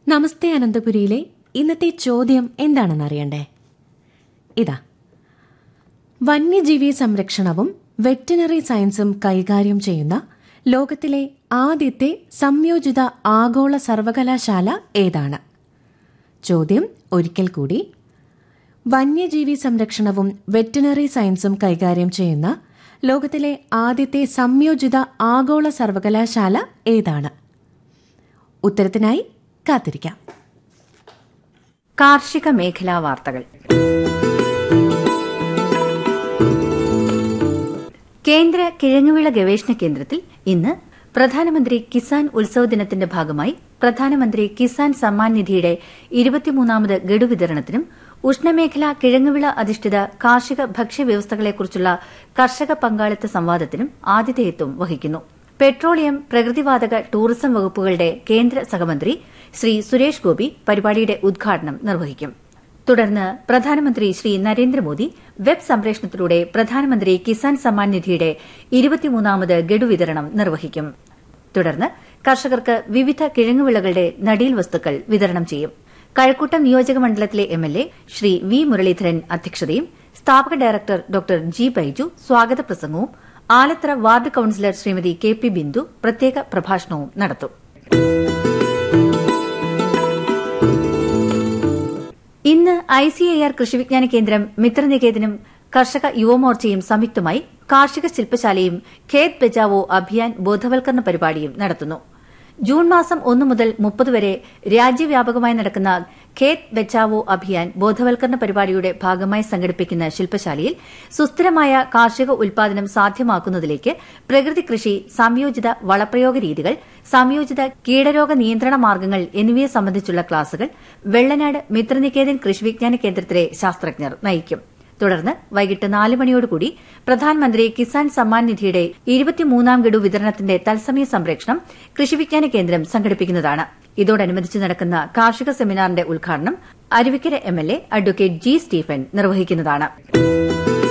നമസ്തേ അനന്തപുരിയിലെ ഇന്നത്തെ ചോദ്യം എന്താണെന്ന് അറിയണ്ടേ ഇതാ വന്യജീവി സംരക്ഷണവും വെറ്റിനറി സയൻസും കൈകാര്യം ചെയ്യുന്ന ലോകത്തിലെ ആദ്യത്തെ സംയോജിത ആഗോള സർവകലാശാല ഏതാണ് ചോദ്യം ഒരിക്കൽ കൂടി വന്യജീവി സംരക്ഷണവും വെറ്റിനറി സയൻസും കൈകാര്യം ചെയ്യുന്ന ലോകത്തിലെ ആദ്യത്തെ സംയോജിത ആഗോള സർവകലാശാല ഏതാണ് ഉത്തരത്തിനായി കാത്തിരിക്കാം കാർഷിക മേഖലാ വാർത്തകൾ കേന്ദ്ര കിഴങ്ങുവിള ഗവേഷണ കേന്ദ്രത്തിൽ ഇന്ന് പ്രധാനമന്ത്രി കിസാൻ ഉത്സവ ദിനത്തിന്റെ ഭാഗമായി പ്രധാനമന്ത്രി കിസാൻ സമ്മാൻ നിധിയുടെ ഇരുപത്തിമൂന്നാമത് ഗഡു വിതരണത്തിനും ഉഷ്ണമേഖലാ കിഴങ്ങുവിള അധിഷ്ഠിത കാർഷിക ഭക്ഷ്യവ്യവസ്ഥകളെക്കുറിച്ചുള്ള കർഷക പങ്കാളിത്ത സംവാദത്തിനും ആതിഥേയത്വം വഹിക്കുന്നു പെട്രോളിയം പ്രകൃതിവാതക ടൂറിസം വകുപ്പുകളുടെ കേന്ദ്ര സഹമന്ത്രി ശ്രീ സുരേഷ് ഗോപി പരിപാടിയുടെ ഉദ്ഘാടനം നിർവഹിക്കും തുടർന്ന് പ്രധാനമന്ത്രി ശ്രീ നരേന്ദ്രമോദി വെബ് സംപ്രേഷണത്തിലൂടെ പ്രധാനമന്ത്രി കിസാൻ സമ്മാൻ നിധിയുടെ ഇരുപത്തിമൂന്നാമത് ഗഡു വിതരണം നിർവഹിക്കും തുടർന്ന് കർഷകർക്ക് വിവിധ കിഴങ്ങുവിളകളുടെ നടീൽ വസ്തുക്കൾ വിതരണം ചെയ്യും കഴക്കൂട്ടം നിയോജക മണ്ഡലത്തിലെ എംഎൽഎ ശ്രീ വി മുരളീധരൻ അധ്യക്ഷതയും സ്ഥാപക ഡയറക്ടർ ഡോക്ടർ ജി ബൈജു സ്വാഗത പ്രസംഗവും Alathara ward councillor Srimathi K P Bindu പ്രത്യേക പ്രഭാഷണവും നടത്തും ഇന്ന് ഐ സി ഐ ആർ കൃഷിവിജ്ഞാന കേന്ദ്രം മിത്രനികേതനും കർഷക യുവമോർച്ചയും സംയുക്തമായി കാർഷിക ശില്പശാലയും ഖേത് ബച്ചാവോ അഭിയാൻ ബോധവൽക്കരണ പരിപാടിയും നടത്തുന്നു ജൂൺ മാസം ഒന്ന് മുതൽ മുപ്പത് വരെ രാജ്യവ്യാപകമായി നടക്കുന്ന ഖേത് ബച്ചാവോ അഭിയാൻ ബോധവൽക്കരണ പരിപാടിയുടെ ഭാഗമായി സംഘടിപ്പിക്കുന്ന ശില്പശാലയിൽ സുസ്ഥിരമായ കാർഷിക ഉൽപാദനം സാധ്യമാക്കുന്നതിലേക്ക് പ്രകൃതി കൃഷി സംയോജിത വളപ്രയോഗ രീതികൾ സംയോജിത കീടരോഗ നിയന്ത്രണ മാർഗ്ഗങ്ങൾ എന്നിവയെ സംബന്ധിച്ചുള്ള ക്ലാസുകൾ വെള്ളനാട് മിത്രനികേതൻ കൃഷിവിജ്ഞാന കേന്ദ്രത്തിലെ ശാസ്ത്രജ്ഞർ നയിക്കും തുടർന്ന് വൈകിട്ട് നാല് മണിയോടുകൂടി പ്രധാനമന്ത്രി കിസാൻ സമ്മാൻ നിധിയുടെ ഇരുപത്തിമൂന്നാം ഗഡു വിതരണത്തിന്റെ തത്സമയ സംപ്രേഷണം കൃഷിവിജ്ഞാന കേന്ദ്രം സംഘടിപ്പിക്കുന്നതാണ് ഇതോടനുബന്ധിച്ച് നടക്കുന്ന കാർഷിക സെമിനാറിന്റെ ഉദ്ഘാടനം Aruvikkara MLA advocate G Stephen നിർവഹിക്കുന്നതാണ്